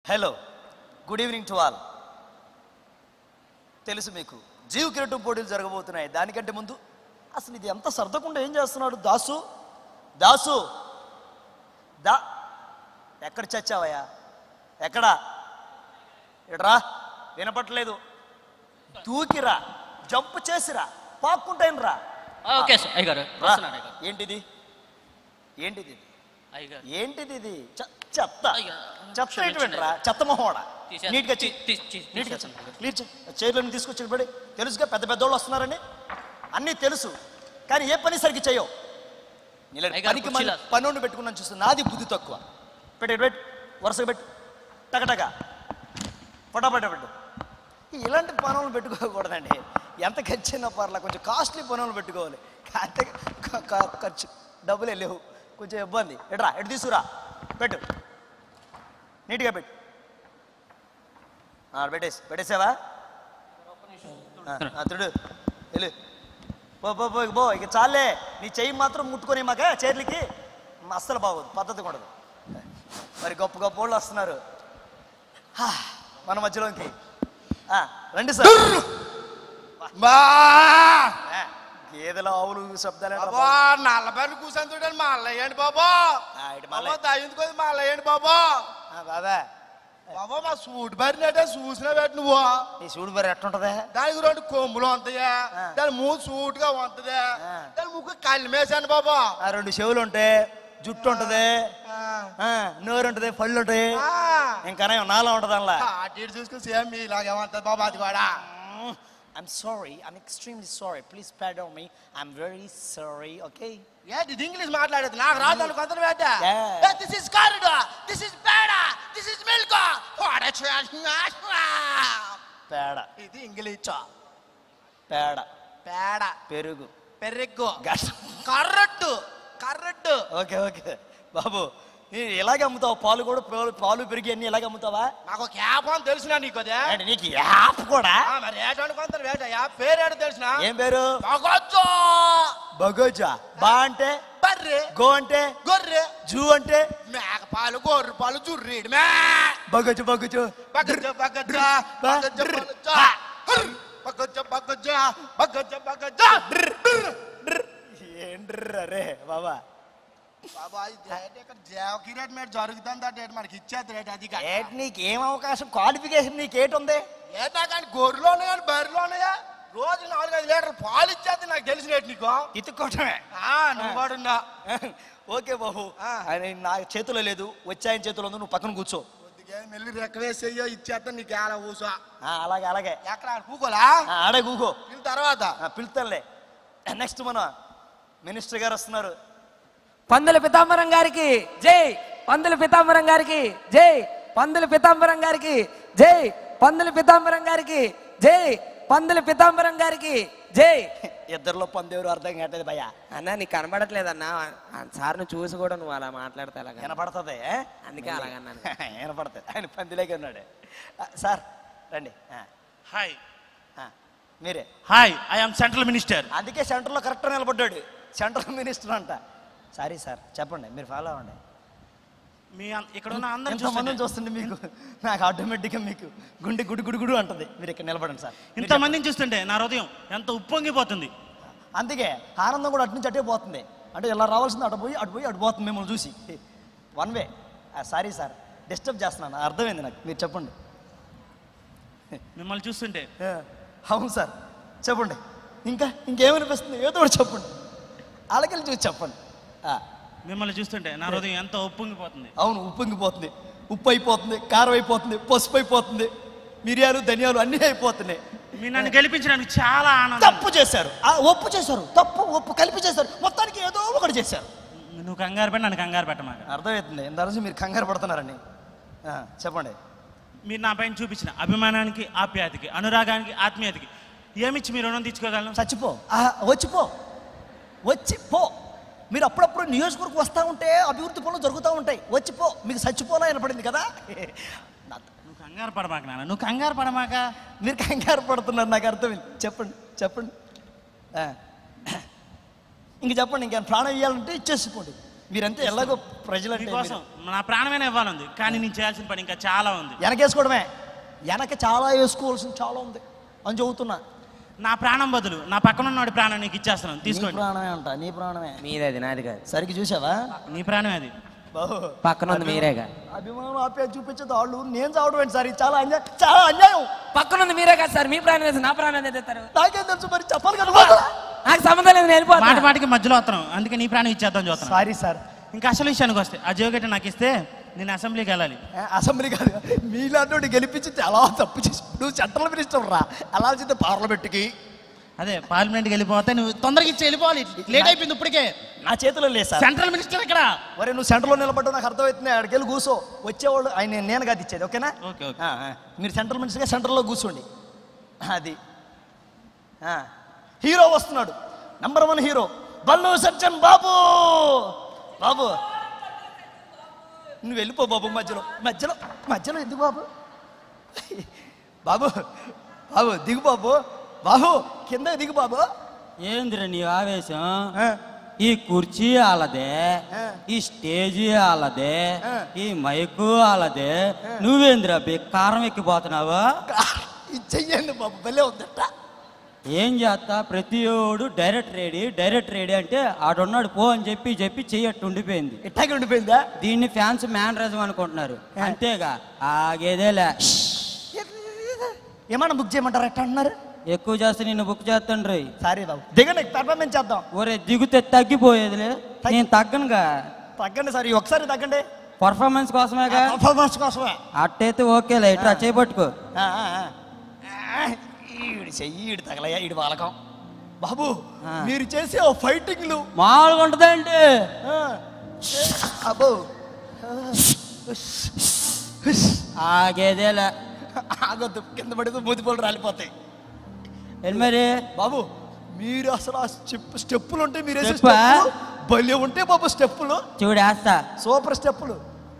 Hello good evening to all తెలుసు మీకు జీవ కిరీటం పోటీలు జరగబోతున్నాయి దానికంటే ముందు అసలు ఇది ఎంత సర్దకుండా ఏం చేస్తున్నాడు దాసు దాసు దా ఎక్కడ చచ్చావయ్యా ఎక్కడా ఇడరా వినపట్లేదు దూకిరా జంప్ చేసిరా పాక్కుంటాను రా ఆ, ఓకే సార్ అయ్యగారు రా. వస్తున్నాను అయ్యగారు ఏంటిది ఏంటిది ఇది? అయ్యగారు ఏంటిది ఇది చె- చెత్త అయ్యో, చెత్త క్షమించండి. ఏంటి రా చెత్త మొహోడా తీసేస్తా. నీట్గా తీ- తీ- తీ- నీట్గా తీసేస్తాను. క్లియర్ చైర్లను తీసుకొచ్చి పడి తెలుసుగా పెద్ద పెద్దోళ్ళు వస్తున్నారని అన్నీ తెలుసు కానీ ఏ పని సరిగ్గా చేయవు నీలాంటి అయ్యగారు, పనికి కుర్చీలో. పనుండి పెట్టుకున్నాను చూస్తే నాది బుద్ధి తక్కువ పెట్టు ఇటు పెట్టు వరుసగా పెట్టు టకటక పటాపట పెట్టు ఇలాంటి పనులు పెట్టుకోకూడదండి ఎంత ఖర్చు అయినా పర్లా కొంచెం కాస్ట్లీ పనులు పెట్టుకోవాలి అంతే క- క- ఖర్చు డబ్బులే లేవు కొంచెం ఇబ్బంది ఎట్రా ఎటు తీసుకురా పెట్టు నీట్గా పెట్టు ఆ, పెట్టేసి పెట్టేసావా ఆ, ఆ, తుడు వెళ్ళు పో పో పో ఇక పో ఇక చాలే నీ చెయ్యి మాత్రం ముట్టుకొని మాక చైర్లకి అస్సలు బాగోదు పద్ధతి కూడదు మరి గొప్ప గొప్ప వాళ్ళు వస్తున్నారు హా, మన మధ్యలోకి ఆ, రండి సార్ బా ఆ, గేదెల ఆవులు శబ్దాలు ఏంట్రా బాబా బాబు? నల్లబెల్లి కూర్చొని చూడండి మా అల్లయ్యండి బాబా ఆ, ఇటు బాబా మళ్ళీ దయ్యందుకు మా అల్లయ్యండి బాబా ఆ, బాబా బాబా మా సూట్ బరినట్టే చూసినా పెట్టి నువ్వు ఈ చూడు మరి ఎట్టుంటదే దానికి రెండు కొమ్ములు ఉంటాయా ఆ. దాని మూడు సూట్ గా ఉంటది ఆ. దాని ముక్కు కలిమేశాను బాబా ఆ రెండు చెవులు ఉంటాయి జుట్టు ఉంటది ఆ. ఆ, నోరు ఉంటది పళ్ళు ఉంటాయి ఆ. ఇంకా నాలో ఉంటది అందులో ఆ, అటు ఇటు చూసుకుని సేమ్ మీ ఇలాగే ఉంటది బాబా అది కూడా I'm sorry I'm extremely sorry please pardon me I'm very sorry okay ఏంటి ఇది ఇంగ్లీష్ మాట్లాడేది నాకు రాదు అనుకో కొంత పెట్ట Yeah. This is corridor this is పేడ దిస్ ఇస్ మిల్క్ పేడ ఇది ఇంగ్లీష్ పేడ పేడ పెరుగు పెరుగు గష కర్రట్టు కర్రట్టు ఓకే ఓకే బాబు నీ ఇలాగే అమ్ముతావు పాలు కూడా పాలు పాలు పెరిగి అన్ని ఇలాగే అమ్ముతావా నాకు క్యాప్ అని తెలిసిన నీకు అదే ఏంటి నీకు యాప్ కూడా ఆ, మరి ఏటాను కొంత వేట యాప్ పేరేడు తెలిసిన ఏం పేరు బగొచ్చు బగోజా బా అంటే బర్రె గో అంటే గొర్రె జూ అంటే మేక పాలు గొర్రె పాలు జుర్రీడు మే బగోజు బగోజు బగజ్జ బగజ్జ బగజ్జ బగజ్జ బగజ్జ బగజ్జ బగజ్జ బగజ్జ ఏంట్రా రే బాబా బాబా ఇది రేట్ ఇక్కడ జావకి రేట్ మీద జరుగుతుంది ఆ రేట్ మనకి ఇచ్చేది రేట్ అది కాదు. ఏటి నీకు ఏం అవకాశం క్వాలిఫికేషన్ నీకేటుంది ఏటా కానీ గొర్రెలు ఉన్నాయా బర్రెలు ఉన్నాయా రోజు నాలుగు ఐదు లీటర్లు పాలు ఇచ్చేది నాకు తెలిసిన రేట్ నీకు ఇతుక్కోవటమే ఆ, నువ్వు కూడా ఉన్నా ఓకే బాబు ఆ. ఆయన నా చేతిలో లేదు వచ్చే ఆయన చేతిలో ఉంది నువ్వు పక్కన కూర్చో కొద్దిగా మెల్లి రెక్కవేసేయ్యో ఇచ్చేస్తా నీకు ఎలా ఊసా ఆ, అలాగే అలాగే ఎక్కడ ఆడ కూకోలా ఆ, ఆడే కూకో దీని తర్వాత ఆ, పిలుస్తానులే నెక్స్ట్ మన మినిస్టర్ గారు వస్తున్నారు పందుల పితాంబరం గారికి జై పందుల పితాంబరం గారికి జై పందుల పితాంబరం గారికి జై పందుల పితాంబరం గారికి జై పందుల పితాంబరం గారికి జై ఇద్దరిలో పందేవరు అర్థం కావట్లేదు భయ్యా అన్నా నీకు కనబడట్లేదన్నా సార్ను చూసి కూడా నువ్వు అలా మాట్లాడితే అలాగా వినపడుతుంది ఏ? అందుకే అలాగన్నాను. వినపడుతుంది ఆయన పందిలేకే ఉన్నాడు ఆ, సార్ రండి ఆ, హాయ్ ఆ, మీరే hi I am central minister అందుకే సెంటర్లో కరెక్ట్గా నిలబడ్డాడు సెంట్రల్ మినిస్టర్ అంట సారీ సార్ చెప్పండి మీరు ఫాలో అవ్వండి మీ అం- ఇక్కడ ఉన్న అందరం ఎంతమందిని చూస్తుంటే చూస్తుంటే మీకు నాకు ఆటోమేటిక్గా మీకు గుండె గుడి గుడి గుడు అంటది మీరు ఇక్కడ నిలబడండి సార్ మీరు ఇంత మందిని చూస్తుంటే నా హృదయం ఎంత ఉప్పొంగిపోతుంది చెప్పండి. అందుకే ఆనందం కూడా అటు నుంచి అటే పోతుంది అంటే ఇలా రావాల్సింది అటు పోయి అటు పోయి అటు పోతుంది మిమ్మల్ని చూసి one way sorry sir disturb చేస్తున్నాను అర్థమైంది నాకు మీరు చెప్పండి మిమ్మల్ని చూస్తుంటే ఆ, అవును సార్ చెప్పండి ఇంకా ఇంకేమనిపిస్తుంది ఏదో ఒకటి చెప్పండి అలాగే చూసి చెప్పండి ఆ, మిమ్మల్ని చూస్తుంటే నా హృదయం ఎంత ఉప్పొంగిపోతుంది అవును ఉప్పొంగిపోతుంది ఉప్పు అయిపోతుంది కారం అయిపోతుంది పసుపు అయిపోతుంది మిరియాలు ధనియాలు అన్నీ అయిపోతున్నాయి మీరు నన్ను గెలిపించడానికి చాలా ఆనందం తప్పు చేశారు ఆ, ఒప్పు చేశారు తప్పు ఒప్పు కలిపి చేశారు మొత్తానికి ఏదో ఒకటి చేశారు నువ్వు కంగారు పెట్టి నన్ను కంగారు పెట్టమాక అర్థమవుతుంది ఇంత రోజు మీరు కంగారు పడుతున్నారని ఆ, చెప్పండి మీరు నా పైన చూపించిన అభిమానానికి ఆప్యాయతకి అనురాగానికి ఆత్మీయతకి ఏమిచ్చి మీరు రుణం తీర్చుకోగలను చచ్చిపో ఆ, వచ్చిపో వచ్చి పో మీరు అప్పుడప్పుడు నియోజకవర్గం వస్తూ ఉంటే అభివృద్ధి పనులు జరుగుతూ ఉంటాయి వచ్చిపో మీకు చచ్చిపోలా వినపడింది కదా నా- నువ్వు కంగారు పడమాక నాన్న నువ్వు కంగారు పడమాక మీరు కంగారు పడుతున్నారు నాకు అర్థమైంది చెప్పండి చెప్పండి ఆ. ఇంక చెప్పండి ఇంకేం ప్రాణం ఇవ్వాలంటే ఇచ్చేసుకోండి మీరంతా ఎలాగో ప్రజలంటే నీకోసం నా ప్రాణమైనా ఇవ్వాలంది కానీ నేను చేయాల్సిన పని ఇంకా చాలా ఉంది మీరు వెనకేసుకోవడమే వెనక చాలా వేసుకోవాల్సింది చాలా ఉంది అని చెబుతున్నా నా ప్రాణం బదులు నా పక్కన ఉన్నవాడి ప్రాణం నీకు ఇచ్చేస్తున్నాను నీ తీసుకోండి ప్రాణమే అంట నీ ప్రాణమే మీది అది నాది కాదు సరిగ్గా చూసావా నీ ప్రాణమే అది బాబు పక్కన ఉంది మీరేగా అభిమానం ఆప్యాయ చూపించేది వాళ్ళు నేను చావడం ఏంటి సార్ ఇది చాలా అన్యాయం చాలా అన్యాయం పక్కన ఉంది మీరే కాదు సార్ మీ ప్రాణం లేదు నా ప్రాణం ఏదో తెస్తారు నాకేం తెలుసు మరి చెప్పాలి కదా నాకు సంబంధం లేదు నేను మాట వెళ్ళిపోతా మాటికి మధ్యలో వస్తున్నాం అందుకే నీ ప్రాణం ఇచ్చేద్దాం చూస్తున్నాను సారీ సార్ ఇంకా అసలు విషయానికి వస్తే ఆ జోగెట్ నాకు ఇస్తే నేను అసెంబ్లీకి వెళ్ళాలి అసెంబ్లీ కాదు మీలాంటి గెలిపించి చాలా తప్పు చేసి నువ్వు సెంట్రల్ మినిస్టర్ రా అలా వచ్చింది పార్లమెంట్కి అదే పార్లమెంట్కి వెళ్ళిపోతే నువ్వు తొందరగా ఇచ్చి వెళ్ళిపోవాలి లేట్ అయిపోయింది ఇప్పటికే నా చేతిలో లేదు సార్ సెంట్రల్ మినిస్టర్ ఇక్కడ మరి నువ్వు సెంటర్లో నిలబడ్డావు నాకు అర్థమవుతుంది అక్కడికి వెళ్ళి కూర్చో వచ్చేవాళ్ళు ఆయన నేను కాదు ఇచ్చేది ఓకేనా ఓకే ఓకే ఆ, ఆ. మీరు సెంట్రల్ మినిస్టర్గా సెంటర్లో కూర్చోండి అది ఆ. హీరో వస్తున్నాడు number one hero Ballu Sajjan బాబు బాబు నువ్వు వెళ్ళిపో బాబు మధ్యలో మధ్యలో మధ్యలో ఎందుకు బాబు బాబు బాబు దిగు బాబు బాబు కింద దిగు బాబు ఏందిరా నీ ఆవేశం ఆ, ఈ కుర్చీ ఆలదే ఆ. ఈ స్టేజీ ఆలదే ఆ. ఈ మైకు ఆలదే నువ్వేందిరా కారం ఎక్కిపోతున్నావా ఇది చెయ్యండి బాబు భలే ఉందట ఏం చేస్తా ప్రతి ఓడు డైరెక్ట్ రెడీ డైరెక్ట్ రెడీ అంటే ఆడున్నాడు పో అని చెప్పి చెప్పి చెయ్యట్టు ఉండిపోయింది ఇట్టాగే ఉండిపోయిందా దీన్ని ఫ్యాన్స్ మ్యానరిజం అనుకుంటున్నారు అంతేగా ఆగేదేలే ఏమన్నా బుక్ చేయమంటారు ఎట్లా అంటున్నారు ఎక్కువ చేస్తే నిన్ను బుక్ చేస్తాను సారీ బాబు దిగండి పెర్ఫార్మెన్స్ చేద్దాం ఒరే దిగితే తగ్గిపోయేదిలే నేను తగ్గనుగా తగ్గండి సార్ ఈ ఒకసారి తగ్గండి పర్ఫార్మెన్స్ కోసమేగా పర్ఫార్మెన్స్ కోసమే అట్టయితే ఓకేలే ఇట్లా చేపట్టుకో ఆ, ఆ, ఆ. ఆ, ఈడు చెయ్యి ఈడు తగలయ్యా ఈడు వాలకం బాబు ఆ. మీరు చేసే ఓ ఫైటింగ్లు మామూలుగా ఉంటుందండి ఆ, అబ్బో ఆగేదేలే ఆగొద్దు కింద పడితే మూతిపోలు రాలిపోతాయి ఏంటి మరి బాబు మీరు అసలు ఆ స్టెప్ స్టెప్పులు ఉంటే మీరు వేసే స్టెప్పా? స్టెప్పులు భలే ఉంటే బాబు స్టెప్పులు చూడేస్తా సూపర్ స్టెప్పులు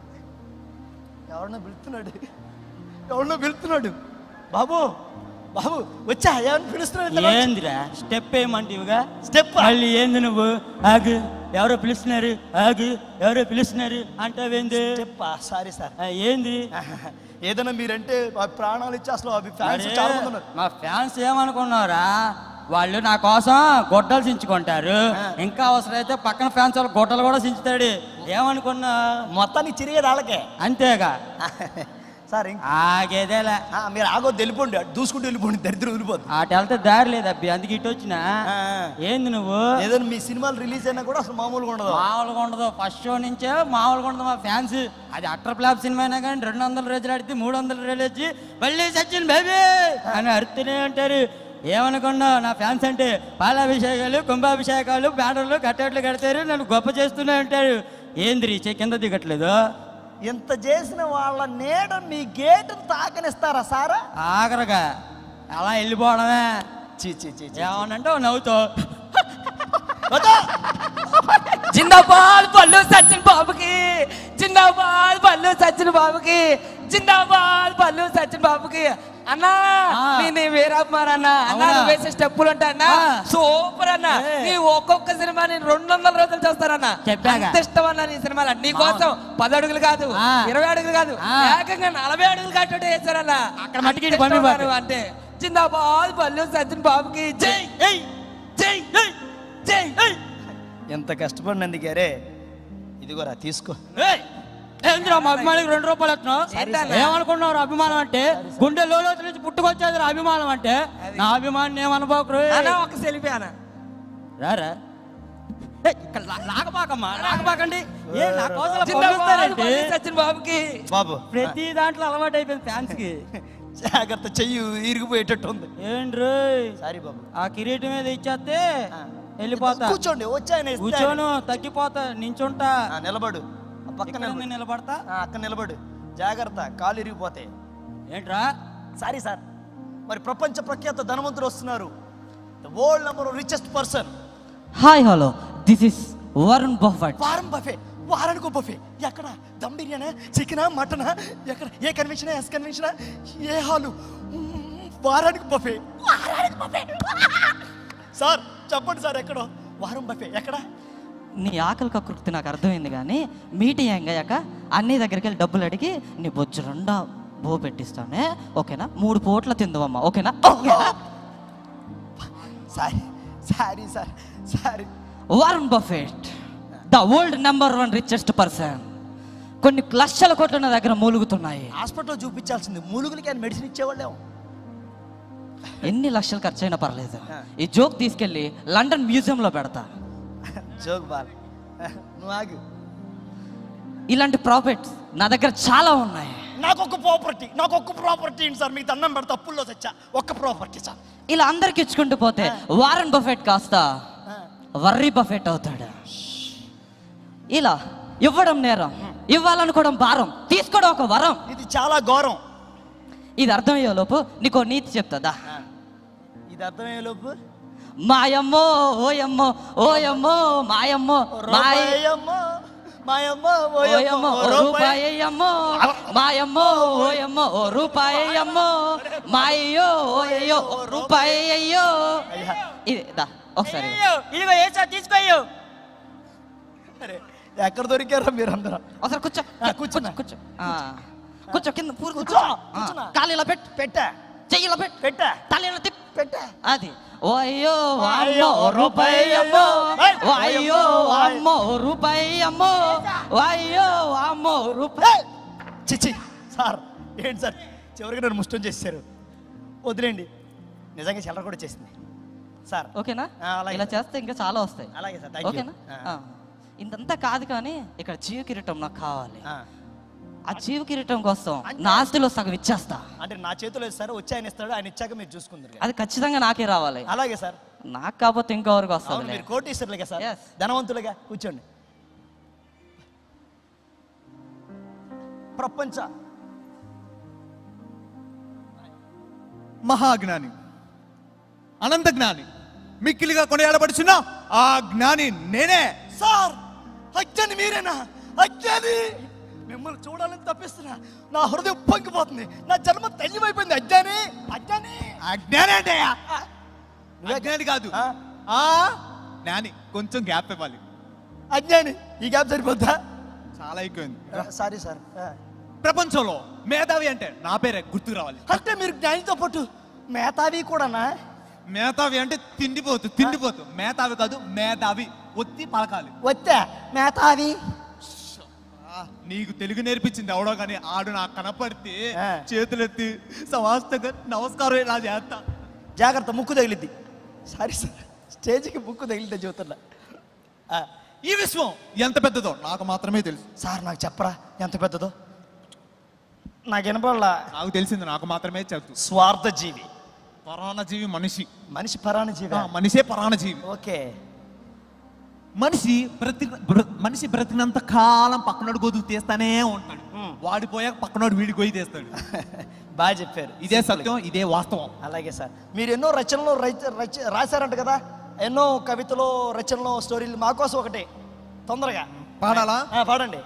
ఎవరినో పిలుస్తున్నాడు ఎవరినో పిలుస్తున్నాడు బాబు బాబు వచ్చా ఏమని పిలుస్తున్నాడు ఏందిరా స్టెప్ వేయమంటివిగా స్టెప్ మళ్ళీ ఏంది నువ్వు ఆగు ఎవరో పిలుస్తున్నారు ఆగు ఎవరో పిలుస్తున్నారు అంటావేంది స్టెప్ సారీ సార్ ఆ, ఏంది ఏదైనా మీరంటే ఆ ప్రాణాలు ఇచ్చి అసలు అవి ఫ్యాన్స్ అరే, చాలా మంది ఉన్నారు మా ఫ్యాన్స్ ఏమనుకున్నారా వాళ్ళు నా కోసం గొడ్డలు చించుకుంటారు ఆ. ఇంకా అవసరమైతే పక్కన ఫ్యాన్స్ వాళ్ళు గొడ్డలు కూడా చించుతాడు ఏమనుకున్నా మొత్తానికి చిరిగేది వాళ్ళకే అంతేగా సార్ ఇంక- ఆగేదేలే ఆ, మీరు ఆగొద్దు వెళ్ళిపోండి అటు దూసుకుంటూ వెళ్ళిపోండి దరిద్రం వెళ్ళిపోద్ది అటు వెళ్తే దారి లేదు అబ్బి అందుకే ఇటు వచ్చిన ఆ, ఆ. ఏంది నువ్వు ఏదైనా మీ సినిమాలు రిలీజ్ అయినా కూడా అసలు మామూలుగా ఉండదు మామూలుగా ఉండదు ఫస్ట్ షో నుంచే మామూలుగా ఉండదు మా ఫ్యాన్స్ అది అట్టర్ ఫ్లాప్ సినిమా అయినా కానీ రెండు వందల రోజులు ఆడితే మూడు వందల రోజులు వచ్చి మళ్ళీ సచిన్ బేబీ అని అరుతూనే అంటారు ఏమనుకున్నావు నా ఫ్యాన్స్ అంటే పాలాభిషేకాలు కుంభాభిషేకాలు బ్యానర్లు కట్టేట్లు కడతారు నన్ను గొప్ప చేస్తూనే ఉంటారు ఏంది రీచే కింద దిగట్లేదు ఇంత చేసిన వాళ్ళ నీడ మీ గేటును తాకనిస్తారా సారా ఆఖరగా అలా వెళ్ళిపోవడమే చీ చీ చీ చీ. ఏమనంటే నవ్వుతావు వద్దు. జిందాబాద్ పల్లు సచిన్ బాబుకి జిందాబాద్ పల్లు సచిన్ బాబుకి జిందాబాద్ పల్లు సచిన్ బాబుకి అన్నా ఆ. నేను వీరకుమార్ అన్న అన్న అవునా? నువ్వు వేసే స్టెప్పులు ఉంటా అన్న ఆ. సూపర్ అన్న ఏ. నీ ఒక్కొక్క సినిమా నేను రెండు వందల రోజులు చూస్తానన్న చెప్పాగా. అంత ఇష్టం అన్న నీ సినిమాలు నీ కోసం పది అడుగులు కాదు ఆ. ఇరవై అడుగులు కాదు ఆ. ఏకంగా నలభై అడుగులు కట్టుకుంటే వేస్తారన్న అక్కడ మట్టికి అంత ఇటు పంపి ఇష్టం బాబు. నువ్వు అంటే జిందాబాద్ పల్లు సచిన్ బాబుకి జై ఏయ్ జై ఏయ్ జై ఏయ్ ఎంత కష్టపడినందుకే ఇదిగోరా తీసుకో ఏయ్! ఏందిరా మా అభిమానికి రెండు రూపాయలు ఎత్తున్నావు ఏంటన్నా? ఏమనుకున్నారు అభిమానం అంటే గుండె లోలోతు నుంచి పుట్టుకొచ్చేది రా అభిమానం అంటే నా అభిమానం ఏమనుకోకరు అన్న ఒక సెల్ఫీ అన్న రారా ఏయ్, ఇక్కడ లా- లాగబాకమ్మా లాగబాకండి ఏ నా కోసం అలా జిందాబాద్ పొగుడుతారేంటి? పల్లి సచిన్ బాబుకి బాబు ప్రతి దాంట్లో అలవాటు అయిపోయింది ఫ్యాన్స్ కి జాగ్రత్త చెయ్యి ఇరిగిపోయేటట్టు ఉంది ఏంట్రీ సారీ బాబు ఆ కిరీటం మీద ఇచ్చేస్తే ఆ. వెళ్ళిపోతా కూర్చోండి వచ్చి ఆయన ఇస్తే కూర్చోను తగ్గిపోతా నించుంటా ఆ, నిలబడు ఆ పక్కన ఇక్కడ నిలబడు. నిలబడతా ఆ, అక్కడ నిలబడు జాగ్రత్త కాలు ఇరిగిపోతాయి ఏంట్రా సారీ సార్ మరి ప్రపంచ ప్రఖ్యాత ధనవంతులు వస్తున్నారు the world number richest person hi hello this is Varun Buffett వారం బఫే వారానికి ఒక బఫే ఎక్కడ దమ్ బిర్యానీ చికెనా మటనా ఎక్కడ ఏ కన్వెన్షనా ఎస్ కన్వెన్షనా ఏ హాలు మ్మ్, వారానికి బఫే వారానికి బఫే సార్ చెప్పండి సార్ ఎక్కడో వారం బఫే ఎక్కడ నీ ఆకలి కకృతి నాకు అర్థమైంది కానీ మీటింగ్ అయ్యాక అన్ని దగ్గరికి వెళ్ళి డబ్బులు అడిగి నీ బొచ్చు రెండా బో పెట్టిస్తానే ఓకేనా మూడు పూట్ల తిందామమ్మా ఓకేనా ఓకేనా sorry sorry sir sorry Warren Buffett the world number one richest person కొన్ని లక్షల కోట్ల నా దగ్గర మూలుగుతున్నాయి హాస్పిటల్లో చూపించాల్సింది మూలుగులకి ఆయన మెడిసిన్ ఇచ్చేవాళ్ళేమో ఎన్ని లక్షలు ఖర్చు అయినా పర్లేదు ఈ జోక్ తీసుకెళ్ళి లండన్ మ్యూజియంలో పెడతా జోక్ బాల్ నువ్వు ఆగు ఇలాంటి ప్రాఫిట్స్ నా దగ్గర చాలా ఉన్నాయి నాకు ఒక ప్రాపర్టీ నాకు ఒక్క ప్రాపర్టీ ఏంటి సార్ మీకు దండం పెడతా అప్పుల్లో తెచ్చా ఒక్క ప్రాపర్టీ సార్ ఇలా అందరికి ఇచ్చుకుంటూ పోతే వారన్ బఫెట్ కాస్త వర్రీ బఫెట్ అవుతాడు ఇలా ఇవ్వడం నేరం ఇవ్వాలనుకోవడం భారం తీసుకోవడం ఒక వరం ఇది చాలా ఘోరం ఇది అర్థమయ్యే లోపు నీకో నీతి చెప్తుందా ఇది అర్థమయ్యే లోపు మాయమ్మో ఓయమ్మో ఓయమ్మో మాయమ్మో మాయ రూపాయమ్మో మాయమ్మో ఓయమ్మో ఓ రూపాయి రూపాయమ్మో మాయమ్మో ఓయమ్మో ఓ రూపాయమ్మో మాయో ఓయయ్యో ఓ రూపాయయ్యో అయ్యా. ఇది దా ఒకసారి ఇదిగో ఏ సార్ తీసుకోయ్యో అరే, ఎక్కడ దొరికారో మీరందరూ ఒకసారి కూర్చో ఆ, కూర్చున్నా. కూర్చో ఆ. కూర్చో కింద పూరు కూర్చో కూర్చో, ఆ. కూర్చున్నా. కాలు ఇలా పెట్టు పెట్టా చెయ్యి ఇలా పెట్టు పెట్టా తల ఇలా తిప్పు పెట్టా అది ఓ అయ్యో అయ్యో, అమ్మో రూపాయి అమ్మో ఏయ్, ఓ అయ్యో అమ్మో రూపాయి అమ్మో ఓ అయ్యో అమ్మో రూపాయి ఏయ్! చిచ్చి సార్ ఏంటి సార్ చివరికి నన్ను ముష్టం చేశారు వదిలేండి నిజంగా చిల్లర కూడా చేసింది సార్ ఓకేనా ఆ, అలాగే. ఇలా చేస్తే ఇంకా చాలా వస్తాయి అలాగే సార్ థ్యాంక్ యూ ఓకేనా ఆ. ఇంతంతా కాదు కానీ ఇక్కడ జీవ కిరీటం నాకు కావాలి ఆ జీవ కిరీటం కోసం నా ఆస్తిలో సగం ఇచ్చేస్తా అంటే నా చేతిలో లేదు సార్ వచ్చి ఆయన ఇస్తాడు ఆయన ఇచ్చాక మీరు చూసుకుందరు అది ఖచ్చితంగా నాకే రావాలి అలాగే సార్ నాకు కాకపోతే ఇంకెవరికి అవును వస్తుంది మీరు కోటీశ్వరులుగా సార్ Yes. ధనవంతులుగా కూర్చోండి ప్రపంచ మహాజ్ఞాని అనంత జ్ఞాని మిక్కిలిగా కొనియాడబడుచున్న ఆ జ్ఞాని నేనే సార్ అజ్ఞాని మీరేనా అజ్ఞాని మిమ్మల్ని చూడాలని తప్పిస్తున్నా నా హృదయం పొంగిపోతుంది నా జన్మ తల్లివైపోయింది అజ్ఞాని అజ్ఞాని అజ్ఞాని అంటే నువ్వే అజ్ఞాని కాదు ఆ? ఆ జ్ఞాని కొంచెం గ్యాప్ ఇవ్వాలి అజ్ఞాని ఈ గ్యాప్ సరిపోద్దా చాలా ఎక్కువైంది సారీ సార్ ప్రపంచంలో మేధావి అంటే నా పేరే గుర్తుకు రావాలి అంటే మీరు జ్ఞానితో పాటు మేధావి కూడానా మేధావి అంటే తిండిపోతు తిండిపోతు మేధావి కాదు మేధావి ఒత్తి పలకాలి వచ్చా మేధావి ఆ, నీకు తెలుగు నేర్పించింది ఎవడో కానీ ఆడు నాకు కనపడితే ఆ. చేతులెత్తి సమాస్తగా నమస్కారం ఇలా చేస్తా జాగ్రత్త ముక్కు తగిలిద్ది సారీ సార్ స్టేజ్కి ముక్కు తగిలితే చెబుతున్నా ఆ, ఈ విశ్వం ఎంత పెద్దదో నాకు మాత్రమే తెలుసు సార్ నాకు చెప్పరా ఎంత పెద్దదో నాకు వినపడలా నాకు తెలిసింది నాకు మాత్రమే చెప్తూ స్వార్థ జీవి పరాణజీవి మనిషి మనిషి పరాణ జీవి ఆ, మనిషే పరాణజీవి ఓకే మనిషి బ్రతి బ్ర- మనిషి బ్రతికినంత కాలం పక్కనోడు గొదులు తీస్తానే ఉంటాడు మ్మ్. వాడిపోయాక పక్కనోడు వీడి గొయ్యి తీస్తాడు బాగా చెప్పారు ఇదే సత్యం ఇదే వాస్తవం అలాగే సార్ మీరు ఎన్నో రచనలు రచ- రచ- రాశారంట కదా ఎన్నో కవితలు రచనలు స్టోరీలు మా కోసం ఒకటి తొందరగా పాడాలా ఆ, పాడండి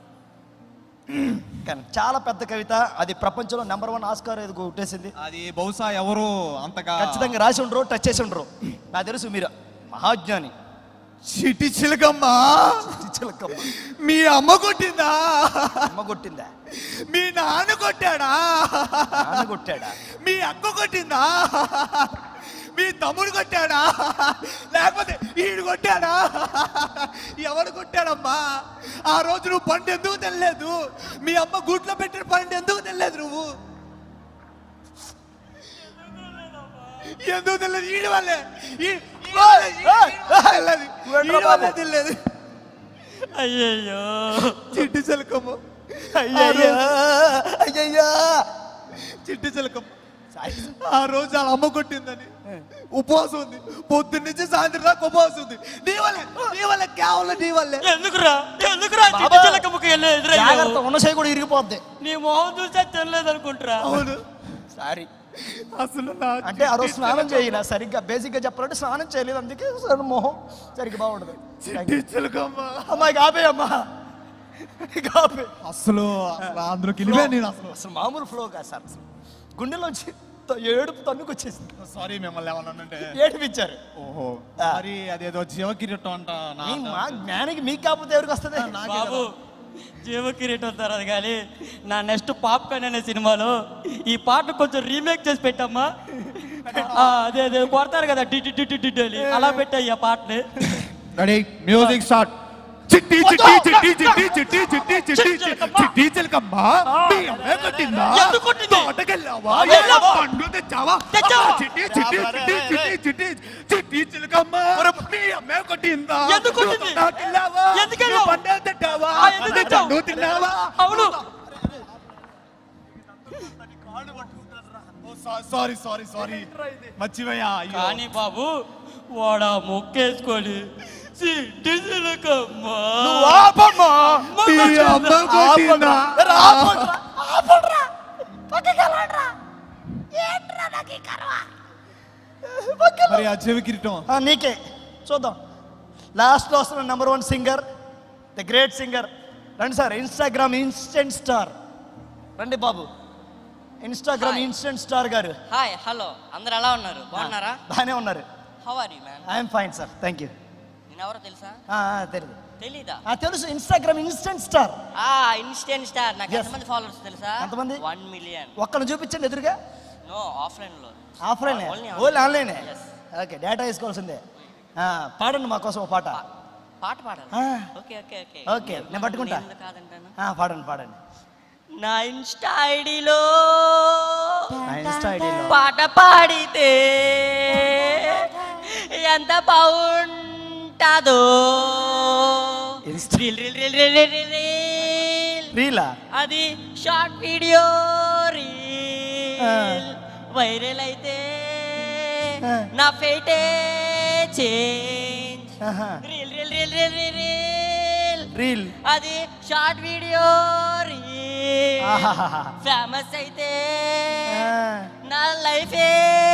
కానీ చాలా పెద్ద కవిత అది ప్రపంచంలో నెంబర్ వన్ ఆస్కార్ ఇది కొట్టేసింది అది బహుశా ఎవరు అంతగా ఖచ్చితంగా రాసి ఉండరు టచ్ చేసి ఉండరు నాకు తెలుసు మీరు మహాజ్ఞాని చిటి చిలకమ్మా చిలకమ్మ మీ అమ్మ కొట్టిందా అమ్మ కొట్టిందా మీ నాన్న కొట్టాడా నాన్న కొట్టాడా మీ అక్క కొట్టిందా మీ తమ్ముడు కొట్టాడా లేకపోతే ఈడు కొట్టాడా ఎవడు కొట్టాడమ్మా ఆ రోజు నువ్వు పండు ఎందుకు తెల్లలేదు మీ అమ్మ గూట్లో పెట్టిన పండు ఎందుకు తెల్లలేదు నువ్వు ఎందుకు తెల్లదు ఈడు వల్లే ఈ- ఈడు వల్లే, ఈ- ఈడు వల్లే తెల్లదు. ఈడు వల్లే తెల్లలేదు అయ్యయ్యో చిట్టి చిలకమ్మ అయ్యయ్యా అయ్యయ్యా చిట్టి చిలకమ్మ ఆ రోజు వాళ్ళ అమ్మ కొట్టిందని ఉపవాసం ఉంది పొద్దున్న నుంచి సాయంత్రం దాకా ఉపవాసం ఉంది నీ వల్లే నీ వల్లే కేవలం నీ వల్లే ఎందుకురా ఎందుకురా బాబా. చిట్టి చిలకమ్మకి వెళ్ళి జాగ్రత్త ఎదురయ్యావు ఉన్న చేయి కూడా ఇరిగిపోద్ది నీ మొహం చూసే తినలేదు అనుకుంటారా అవును సారీ అసలు నా అంటే ఆ రోజు స్నానం చేయాల సరిగ్గా బేసిక్ గా చెప్పాలంటే స్నానం చేయలేదు అందుకే సరే మొహం సరిగ్గా బాగుండదు చిట్టి చిలకమ్మ అమ్మా కాపే అమ్మా కాపే అసలు అసలు అందులోకి వెళ్ళిపోయా నేను అసలు అసలు మామూలు ఫ్లో కాదు సార్ అసలు గుండెలోంచి త- ఏడుపు తన్నుకు వచ్చేసింది సారీ మిమ్మల్ని ఏమన్నానంటే ఏడిపించారు ఓహో ఆ. మరి అదేదో జీవకిరీటం అంట నా మీ మా జ్ఞానికి మీకు కాకపోతే ఎవరికి వస్తుంది బాబు జీవ కిరీటం తర్వాత కానీ నా నెక్స్ట్ పాప్కార్న్ అనే సినిమాలో ఈ పాట కొంచెం రీమేక్ చేసి పెట్టమ్మా ఆ, అదే అదే కొడతారు కదా D D D D D అని అలా పెట్టాయి ఆ పాటని రెడీ మ్యూజిక్ స్టార్ట్ చిట్టి చిట్టి చిట్టి చిట్టి చిట్టి చిట్టి చిట్టి చిట్టి చిలకమ్మ మీ అమ్మే కొట్టిందా ఎందుకు కొట్టింది? తోటకెళ్ళావా వెళ్ళావా? పండు తెచ్చావా తెచ్చావా? చిట్టి చిట్టి చిట్టి చిట్టి చిట్టి చిట్టి చిలకమ్మ మీ అమ్మే కొట్టిందా ఎందుకు కొట్టింది? నువ్వు తోటకెళ్ళావా ఎందుకు వెళ్ళావు? నువ్వు పండు తెచ్చావా ఆ, ఎందుకు తెచ్చావు? పండు తిన్నావా అవును సారీ సారీ సారీ మర్చిపోయా అయ్యో కానీ బాబు వాడా మొక్కేసుకొని సిట్టి చిలకమ్మా నువ్వు ఆపమ్మా. మీ అమ్మ కొట్టిందా రా, ఆపండ్రా, ఆపండ్రా. పక్కకి వెళ్ళండ్రా. మరి ఆ జీవకిరీటం ఆ, నీకే చూద్దాం లాస్ట్లో వస్తున్న number one singer the great singer రండి సార్ ఇన్స్టాగ్రామ్ ఇన్స్టెంట్ స్టార్ రండి బాబు ఇన్స్టాగ్రామ్ Hi. ఇన్స్టెంట్ స్టార్ గారు హాయ్ హలో అందరు ఎలా ఉన్నారు బాగున్నారా బాగానే ఉన్నారు how are you man I'm fine sir thank you నేను ఎవరో తెలుసా తెలియదు తెలీదా ఆ, తెలుసు ఇన్స్టాగ్రామ్ ఇన్స్టెంట్ స్టార్ ఆ ఇన్స్టెంట్ స్టార్ నాకు Yes. ఎంతమంది ఫాలోవర్స్ తెలుసా ఎంతమంది? వన్ మిలియన్ ఒక్కను చూపించండి ఎదురుగా నో ఆఫ్లైన్ లో offline Only only ఆన్లైనే Yes. Okay data వేసుకోవాల్సిందే ఆ, పాడండి మా కోసం ఒక పాట పాట పాడాలి ఆ. ఓకే ఓకే ఓకే Okay, నేను పట్టుకుంటా. నేను కాదంటాను ఆ, పాడండి పాడండి నా ఇన్స్టా ఐడిలో నా ఇన్స్టా ఐడిలో పాట పాడితే ఎంత బాగుంటుందో Insta- reel reel reel reel reel reel reel రీలా అది షార్ట్ వీడియో ఆ. రీల్ వైరల్ అయితే ఆ. నా ఫేటే చేంజ్ ఆహా. Reel reel reel reel reel reel reel అది షార్ట్ వీడియో రీల్ ఆహాహాహా. ఫేమస్ అయితే ఆ. నా లైఫే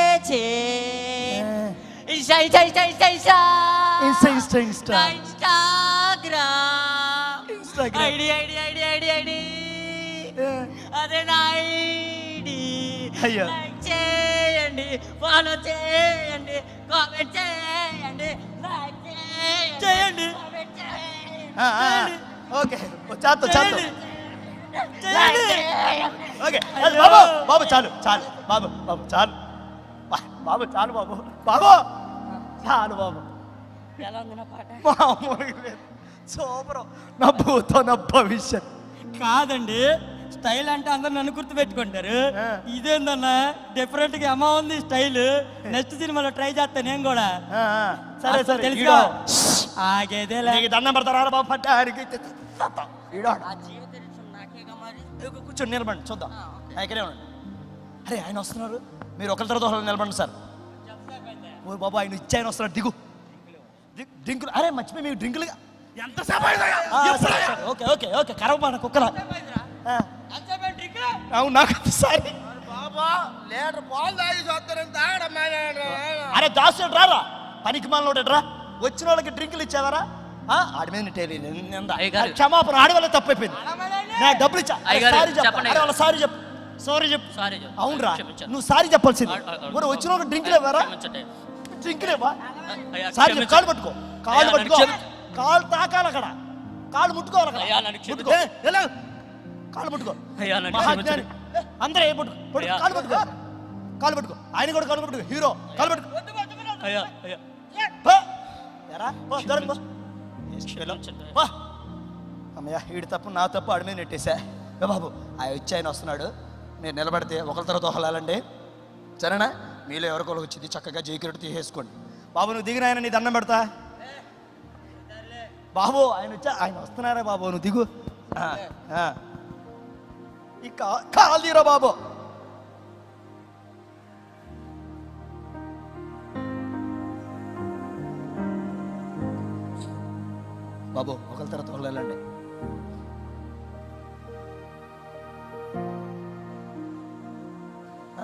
change Insta Insta Insta Insta Insta Insta Insta నా Instagram Instagram. ID ID ID ID ID ఆ. అదే నా ఐడి అయ్యో. లైక్ చేయండి ఫాలో చేయండి కామెంట్ చేయండి లైక్ చేయండి చేయండి. కామెంట్ చేయండి ఆ, ఆ, ఓకే చాలు చాలు లైక్ చేయండి ఓకే అది బాబు బాబు చాలు చాలు బాబు బాబు చాలు బా- బాబు చాలు బాబు బాబు చాలు బాబు ఎలా ఉంది నా పాట మామూలుగా లేదు సూపర్ నా భూతో నా భవిష్యత్ కాదండి స్టైల్ అంటే అందరు నన్ను గుర్తు పెట్టుకుంటారు ఆ. ఇదేందన్నా డిఫరెంట్ గా అమ్మ ఉంది స్టైల్ నెక్స్ట్ సినిమాలో ట్రై చేస్తా నేను కూడా ఆ, ఆ, సరే అసలు సరే తెలుసుగా ఈడో. ఆగేదేలే నీకు దండం పెడతారా రా బాబు పట్టారికి ఈడో ఆ జీవిత రుచి నాకేగా మరి ఇదిగో కూర్చొని నిలబండి చూద్దాం ఆ, ఓకే. ఆ, ఇక్కడే ఉండండి అరే ఆయన వస్తున్నారు మీరు ఒకరి తర్వాత ఒకరు నిలబండి సార్ ఓ బాబు ఆయన ఇచ్చి ఆయన వస్తున్నాడు దిగు ది- డ్రింకులు అరే మర్చిపోయి మీకు డ్రింకులు ఎంతసేపు ఆ, సరే, సరే. ఓకే ఓకే ఓకే కరవబాడ కుక్కల ఆ, అవును నాకు సారీ బాబా లీటర్ పాలు తాగి చూస్తారని తాగడం అరే దాసు రారా పనికి మాలోడు రా వచ్చిన వాళ్ళకి డ్రింకులు ఇచ్చేవారా ఆ, ఆడి మీద నెట్టేది నింద. అయ్యగారు. ఆ, క్షమాపణ ఆడి వల్ల తప్పైపోయింది నా డబ్బులు ఇచ్చా అరే, అయ్యగారు, సారీ చెప్పు చెప్పండి అరే వాళ్ళ సారీ చెప్పు సారీ చెప్పు సారీ చెప్పు. అవునరా క్షమించండి. నువ్వు సారీ చెప్పాల్సింది ఆ, ఆ, ఆ. మరి వచ్చిన వాళ్ళకి డ్రింకులు ఇవ్వరా క్షమించండి. డ్రింకులు ఇవ్వా అయ్యా, సారీ చెప్పు, క్షమించండి. కాలు పట్టుకో కాలు అయ్యా, నన్ను పట్టుకో క్షమించ- కాలు తాకాలి అక్కడ కాలు ముట్టుకోవాలి అక్కడ అయ్యా, నన్ను క్షమించ- ముట్టుకో. ఏ, ఎలా? కాలు ముట్టుకో అయ్యా, నన్ను మహాజ్ఞాని ఏ, అందరూ ఏ పట్టుకో పట్టుకో, అయ్యా. కాలు పట్టుకో కాలు పట్టుకో ఆయన కూడా కాలు పట్టుకో హీరో కాలు పట్టుకో అయ్యా అయ్యా పో. ఎరా పో, దూరం పో. క్షమించండి. పో. అమ్మయ్య వీడి తప్పు నా తప్పు ఆడి మీద నెట్టేశా ఏ బాబు ఆ వచ్చి ఆయన వస్తున్నాడు మీరు నిలబడితే ఒకరి తర్వాత ఒకరు వెళ్ళాలండి సరేనా మీలో ఎవరికొకరు వచ్చింది చక్కగా జైకిరెడ్డి తీసేసుకోండి బాబు నువ్వు దిగిన ఆయన నీ దండం పెడతా బాబు ఆయన వచ్చా ఆయన వస్తున్నారా బాబు నువ్వు దిగు ఆ, ఆ. ఈ కా కాలు తీరా బాబు బాబు ఒకరి తర్వాత ఒకరు వెళ్ళండి ఆ?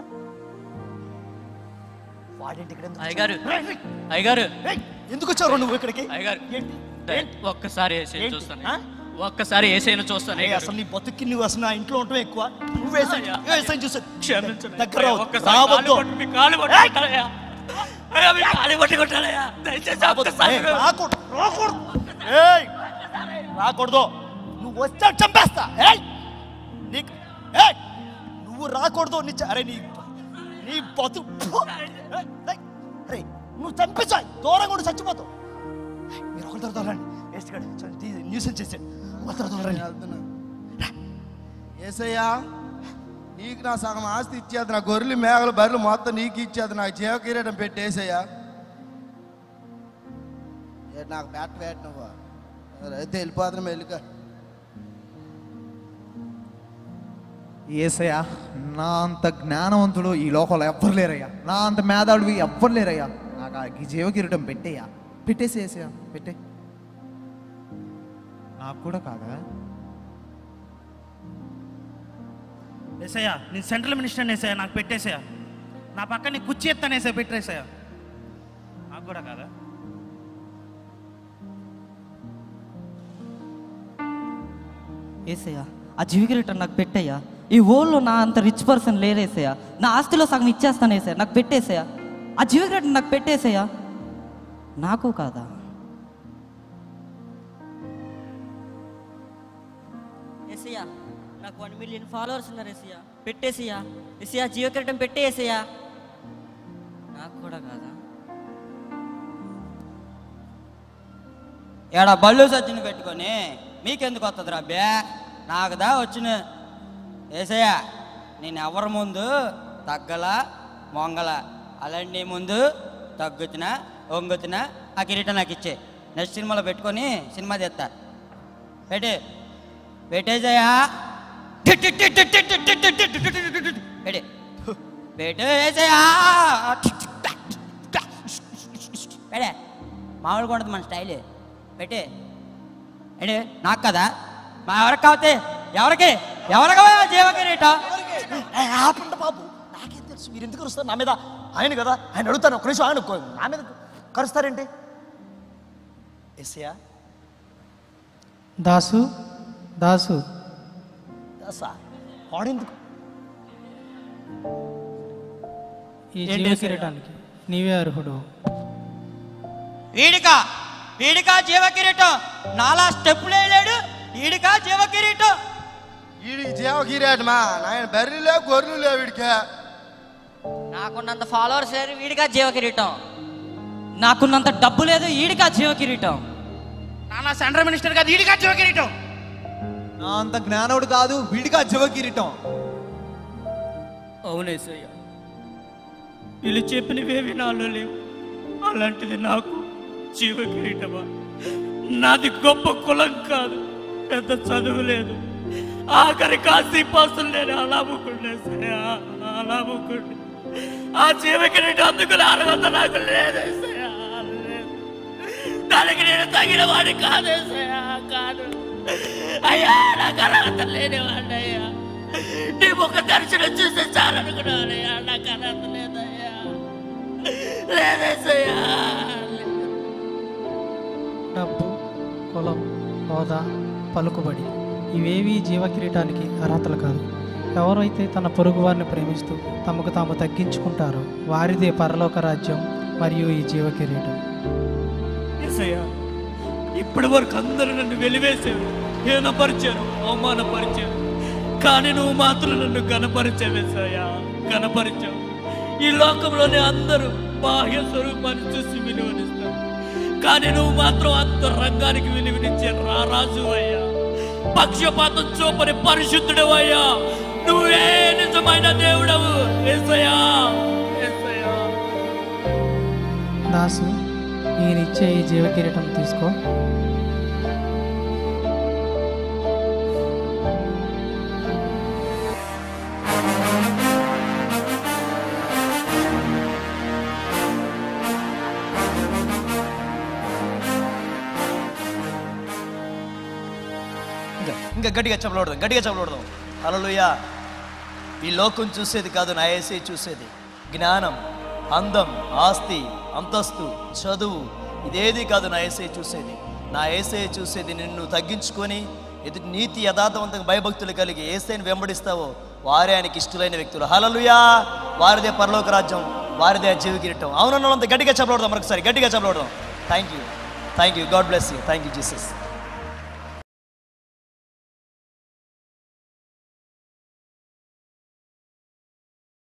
వాడేంటి ఇక్కడ ఎందుకు అయ్యగారు వచ్చాడు? రేయ్, రేయ్, అయ్యగారు రేయ్, ఎందుకు వచ్చావు నువ్వు ఇక్కడికి అయ్యగారు ఏంటి ఏంటి? ఒక్కసారి వేసి ఏంటి? చూస్తాను ఆ? ఒక్కసారి ఏసైనా చూస్తాను అయ్యా, అసలు నీ బతుక్కి నువ్వు అసలు నా ఇంట్లో ఉండటం ఎక్కువ నువ్వు వేసా అయ్యా. వేసా చూసా క్షమించండి దగ్గర అయ్యా, రావద్దు. ఒక్కసారి రావద్దు. కాలు పట్టు, మీ కాలు పట్టుకుంటానయ్యా అయ్యా మీ కాలు పట్టుకుంటానయ్యా దయచేసి ఒక్కసారి ఏయ్, రాకూడదు రాకూడదు ఏయ్ రాకూడదు నువ్వు వచ్చా చంపేస్తా ఏయ్ నీకు ఏయ్ నువ్వు రాకూడదు నీ చ- అరే నీ నీ బతు ఏయ్, ఏయ్, అరే నువ్వు చంపించాయి దూరంగా కూడా చచ్చిపోతావు ఏయ్, మీరు ఒకరి తర్వాత రండి వేస్ట్ గాడు న్యూస్ చేసాడు ఒకరి తర్వాత రండి వెళ్తున్నా ఏసయ్యా నీకు నా సగం ఆస్తి ఇచ్చేది నా గొర్రెలు మేకలు బర్రెలు మొత్తం నీకు ఇచ్చేది నాకు జీవ కిరీటం పెట్టేసయ్యా ఏ నాకు బ్యాట్ వేట నువ్వు అయితే వెళ్ళిపోతున్నా మెల్లిక ఏసయ్యా నా అంత జ్ఞానవంతుడు ఈ లోకంలో ఎవ్వరు లేరయ్యా నా అంత మేధావుడివి ఎవ్వరు లేరయ్యా నాకు ఆ ఈ జీవ కిరీటం పెట్టేయ్యా పెట్టేసి ఏసయ్యా పెట్టే నాకు కూడా కాదా ఏసయ్యా నేను సెంట్రల్ మినిస్టర్ వేసాయా నాకు పెట్టేసాయా నా పక్కన నీ కుర్చీ ఎత్తాను వేసా పెట్టేసాయా నాకు కూడా కాదా ఏసయ్యా ఆ జీవికిరీటం నాకు పెట్టయ్యా ఈ ఊళ్ళో నా అంత రిచ్ పర్సన్ లేరేసయ్యా నా ఆస్తిలో సగం ఇచ్చేస్తాను వేసయ్యా నాకు పెట్టేసయ్యా ఆ జీవికిరీటం నాకు పెట్టేసయ్యా నాకు కాదా ఎసయ్యా నాకు వన్ మిలియన్ ఫాలోవర్స్ ఉన్నారు ఎసయ్యా పెట్టేసయ్యా ఎసయ్యా జీవకిరీటం పెట్టేసయ్యా నాకు కూడా కాదా ఏడ బళ్ళు సజ్జని పెట్టుకొని మీకెందుకు వస్తుంది రాబ్బే నాకుదా వచ్చిన ఏసయ్యా నేను ఎవరి ముందు తగ్గల మొంగల అలాంటి నీ ముందు తగ్గుతున్నా వంగుతున్నా ఆ కిరీటం నాకు ఇచ్చే నెక్స్ట్ సినిమాలో పెట్టుకొని సినిమా తెస్తా పెట్టే పెట్టేసయ్యా పెట్టే పెట్టే వేసయ్యా పెడే మామూలుగా ఉండదు మన స్టైల్ పెట్టే ఏంటి నాకు కదా మా ఎవరికి కావతే ఎవరికి ఎవరికి జీవ కిరీటం ఏయ్, ఆపండి బాబు నాకేం తెలుసు మీరు ఎందుకు కరుస్తారు నా మీద ఆయన కదా ఆయన అడుగుతాను ఒక నిమిషం ఆయన కో- నా మీద కరుస్తారేంటి ఎస్యా దాసు దాసు సా వాడెందుకు ఈ జీవ కిరీటానికి నీవే అర్హుడు వీడికా వీడికా జీవ కిరీటం నాలా స్టెప్పులు వేయలేడు వీడికా జీవ కిరీటం వీడికి జీవ కిరీటమా నాయన బర్రెలు లేవు గొర్రెలు లేవు వీడికి నాకున్నంత ఫాలోవర్స్ లేరు వీడిగా జీవకిరీటం నాకున్నంత డబ్బు లేదు ఈడికా జీవ కిరీటం నాన్న సెంట్రల్ మినిస్టర్ కాదు ఈడిగా జీవ కిరీటం నా అంత జ్ఞానవుడు కాదు వీడిగా జీవ కిరీటం అవునేసయ్యా వీళ్ళు చెప్పినవేవి నాలో లేవు అలాంటిది నాకు జీవ కిరీటమా నాది గొప్ప కులం కాదు పెద్ద చదువు లేదు ఆఖరి కాసి పాసులు నేను అలాముకుండేసయ్యా అలాముకుండే ఆ జీవ కిరీటం అందుకుని అర్హత నాకు లేదేసయ్యా లేదు దానికి నేను తగిన వాడి కాదేసయ్యా కాదు అయ్యా నాకు అర్హత లేనివాడిని అయ్యా నీ ముఖ దర్శనం చూస్తే చాలనుకున్నానయ్యా నాకు అర్హత లేదయ్యా లేదేసయ్యా డబ్బు కులం హోదా పలుకుబడి ఇవేవి జీవ కిరీటానికి అర్హతలు కాదు ఎవరైతే తన పొరుగు వారిని ప్రేమిస్తూ తమకు తాము తగ్గించుకుంటారో వారిదే పరలోక రాజ్యం మరియు ఈ జీవ కిరీటం ఎసయ్యా ఇప్పటి వరకు అందరూ నన్ను వెలివేశారు హీనపరిచారు అవమానపరిచారు కానీ నువ్వు మాత్రం నన్ను కనపరిచావేసయ్యా కనపరిచావు ఈ లోకంలోనే అందరూ బాహ్య స్వరూపాన్ని చూసి విలువనిస్తారు కానీ నువ్వు మాత్రం అంత రంగానికి విలువనిచ్చే రారాజు అయ్యా పక్షపాతం చూపని పరిశుద్ధుడు అయ్యా నువ్వే నిజమైన దేవుడవు ఏసయ్యా ఏసయ్యా దాసు ఈయనిచ్చే ఈ జీవ కిరీటం తీసుకో ఇంకా ఇంకా గట్టిగా చెప్పలూడదాం గట్టిగా చెప్పలూడదాం హల్లెలూయా ఈ లోకం చూసేది కాదు నా ఏసే చూసేది జ్ఞానం అందం ఆస్తి అంతస్తు చదువు ఇదేది కాదు నా ఏసే చూసేది నా ఏసై చూసేది నిన్ను తగ్గించుకొని ఎదుటి నీతి యథార్థవంతంగా భయభక్తులు కలిగి ఏసైని వెంబడిస్తావో వారే ఆయనకి ఇష్టలైన వ్యక్తులు హలలుయా వారిదే పరలోక రాజ్యం వారిదే జీవ కిరీటం అవునన్నంత గట్టిగా చెప్పబడదాం మరొకసారి గట్టిగా చెప్పబడదాం thank you thank you God bless you thank you Jesus